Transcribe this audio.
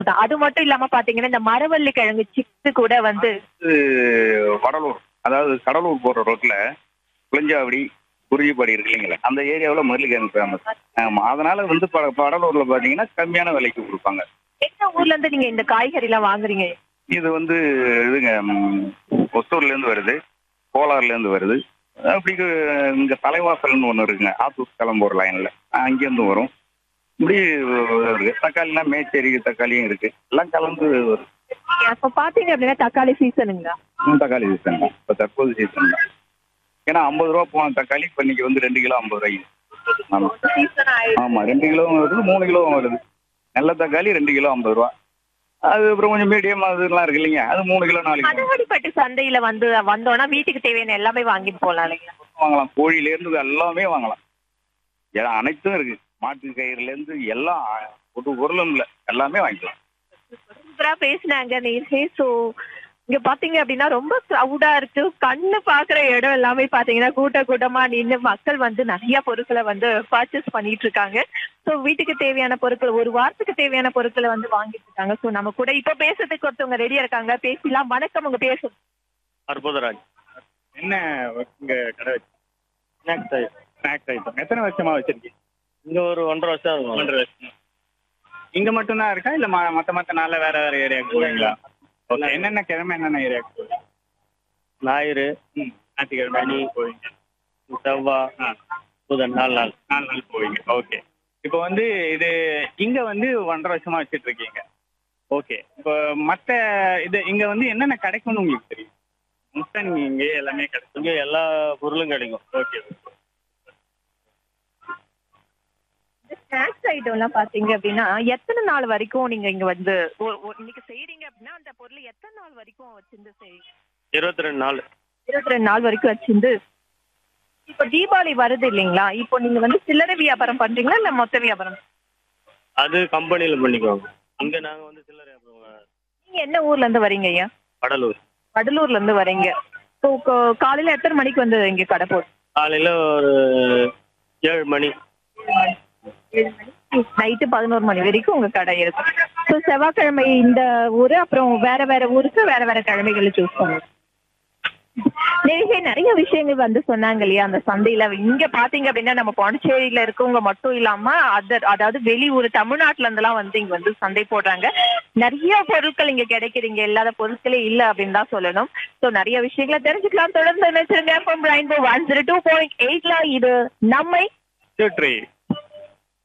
அது மட்டும் இல்லாம பாத்தீங்கன்னா இந்த மரவள்ளி கிழங்கு சிப்ஸ் கூட வந்து இது வடலூர் அதாவது கடலூர் போற ரோட்ல புளிஞ்சாவடி குறிஞ்சிப்பாடி இருக்கு இல்லைங்களா அந்த ஏரியாவில் மருளிக்கிழங்கு ஃபேமஸ் ஆமா அதனால வந்து ப- வடலூர்ல பாத்தீங்கன்னா கம்மியான விலைக்கு கொடுப்பாங்க எந்த ஊர்ல இருந்து நீங்க இந்த காய்கறி எல்லாம் வாங்குறீங்க இது வந்து இதுங்க ம், ஒசூர்ல இருந்து வருது கோலார்ல இருந்து வருது அப்படி இங்க தலைவாசல்னு ஒண்ணு இருக்குங்க ஆத்தூர் கிளம்பூர் லைன்ல அங்கேருந்து வரும் இப்படி இருக்கு தக்காளிலாம் மேச்சேரி தக்காளியும் இருக்கு எல்லாம் கலந்து வரும் அப்ப பாத்தீங்க அப்படின்னா தக்காளி சீசனுங்களா ம், தக்காளி சீசன் தான் இப்போ தற்போது சீசன் தான் ஏன்னா ஐம்பது ரூபா போன தக்காளி இப்போ இன்னைக்கு வந்து ரெண்டு கிலோ ஐம்பது ரூபாய்க்கு ஆமா சீசன் ஆயிடுச்சு ஆமா ரெண்டு கிலோவும் வருது மூணு கிலோவும் வருது நல்ல தக்காளி ரெண்டு கிலோ ஐம்பது ரூபா அது அப்புறம் கொஞ்சம் மீடியம் அதெல்லாம் இருக்கு இல்லைங்க அது மூணு கிலோ நாலு கிலோ மதவடிப்பட்டு சந்தையில வந்து வந்தோம்னா வீட்டுக்கு தேவையான எல்லாமே வாங்கிட்டு போலாம் இல்லைங்களா வாங்கலாம் கோழில இருந்து எல்லாமே வாங்கலாம் எல்லாம் அனைத்தும் இருக்கு மாட்டு கயிறுல இருந்து எல்லாம் ஒரு பொருளும் இல்லை எல்லாமே வாங்கிக்கலாம் சூப்பரா பேசினாங்க நேர்ஹே சோ இங்க பாத்தீங்க அப்படின்னா ரொம்ப க்ரௌடா இருக்கு கண்ணு பாக்குற இடம் எல்லாமே பாத்தீங்கன்னா கூட்ட கூட்டமா நின்னு மக்கள் வந்து நிறைய பொருட்களை வந்து பர்ச்சேஸ் பண்ணிட்டு இருக்காங்க சோ வீட்டுக்கு தேவையான பொருட்கள் ஒரு வாரத்துக்கு தேவையான பொருட்களை வந்து வாங்கிட்டு இருக்காங்க சோ நம்ம கூட இப்ப பேசுறதுக்கு ஒருத்தவங்க ரெடியா இருக்காங்க பேசலாம் வணக்கம் உங்க பேச அற்புதராஜ் என்ன இங்க கடை வச்சு ஸ்நாக்ஸ் ஸ்நாக்ஸ் ஐட்டம் எத்தனை வருஷமா வச்சிருக்கீங்க இங்க ஒரு ஒன்றரை வருஷம் இருக்கும் ஒன்றரை வருஷம் இங்க மட்டும் தான் இருக்கா இல்ல ம- மத்த மத்த நாள்ல வேற வேற ஏரியாவுக்கு போவீங்களா ஓகே என்னென்ன கிழமை என்னென்ன ஏரியாவுக்கு போவீங்க ஞாயிறு ஞாயிற்றுக்கிழமை நீ போவீங்க செவ்வாய் புதன் நாலு நாள் நாலு நாள் போவீங்க ஓகே இப்போ வந்து இது இங்க வந்து ஒன்றரை வருஷமா வச்சிட்டு இருக்கீங்க ஓகே இப்போ மத்த இது இங்க வந்து என்னென்ன கிடைக்கும்னு உங்களுக்கு தெரியும் மோஸ்டா நீங்க இங்கே எல்லாமே கிடைக்கும் இங்க எல்லா பொருளும் கிடைக்கும் ஓகே ஸ்நாக்ஸ் ஐட்டம் எல்லாம் பாத்தீங்க அப்படின்னா எத்தனை நாள் வரைக்கும் நீங்க இங்க வந்து ஒ- ஒ- இன்னைக்கு செய்றீங்க அப்படின்னா அந்த பொருள் எத்தனை நாள் வரைக்கும் வச்சிருந்து செய்றீங்க இருபத்தி ரெண்டு நாள் இருபத்தி ரெண்டு நாள் வரைக்கும் வச்சிருந்து இப்போ தீபாவளி வருது இல்லைங்களா இப்போ நீங்க வந்து சில்லறை வியாபாரம் பண்றீங்களா இல்ல மொத்த வியாபாரம் அது கம்பெனில பண்ணிக்குவாங்க இங்க நாங்க வந்து சில்லறை அப்புறம் நீங்க என்ன ஊர்ல இருந்து வரீங்க ஐயா கடலூர் வடலூர்ல இருந்து வரீங்க இப்போ கா- காலையில எத்தனை மணிக்கு வந்து இங்க கடை போடு காலையில ஒரு ஏழு மணி நைட்டு பதினோரு மணி வரைக்கும் உங்க கடை இருக்கும் ஸோ செவ்வாய்க்கிழமை இந்த ஊரு அப்புறம் வேற வேற ஊருக்கு வேற வேற கிழமைகளை சூஸ் பண்ணுவோம் நிறைய நிறைய விஷயங்கள் வந்து சொன்னாங்க இல்லையா அந்த சந்தையில இங்க பாத்தீங்க அப்படின்னா நம்ம பாண்டிச்சேரியில இருக்கவங்க மட்டும் இல்லாம அதர் அதாவது வெளியூர் தமிழ்நாட்டுல இருந்தெல்லாம் வந்து இங்க வந்து சந்தை போடுறாங்க நிறைய பொருட்கள் இங்க கிடைக்குது இங்க இல்லாத பொருட்களே இல்ல அப்படின்னு தான் சொல்லணும் சோ நிறைய விஷயங்களை தெரிஞ்சுக்கலாம் தொடர்ந்து நினைச்சிருங்க rainbow one zero two point எயிட்ல இது நம்மை சுற்றி